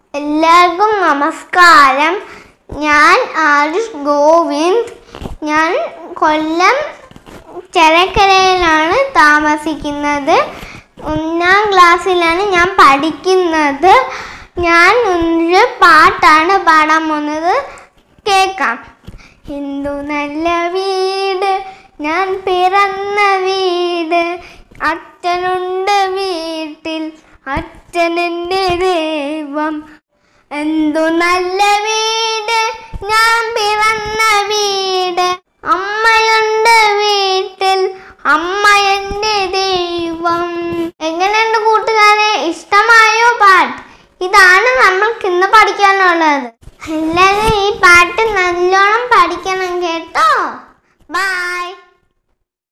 എല്ലാവർക്കും നമസ്കാരം ഞാൻ ആരുഷ് ഗോവിന്ദ് ഞാൻ കൊല്ലം ചെറക്കരയിലാണ് താമസിക്കുന്നത് ഒന്നാം ക്ലാസ്സിലാണ് ഞാൻ പഠിക്കുന്നത് ഞാൻ ഒരു പാട്ടാണ് പാടാൻ പോകുന്നത് കേൾക്കാം എന്തു നല്ല വീട് ഞാൻ പിറന്ന വീട് അച്ഛനുണ്ട് വീട്ടിൽ അച്ഛനെൻ്റെ ദൈവം എന്തു നല്ല വീട് ഞാൻ പിറന്ന വീട് അമ്മയുണ്ട് വീട്ടിൽ അമ്മ എൻ്റെ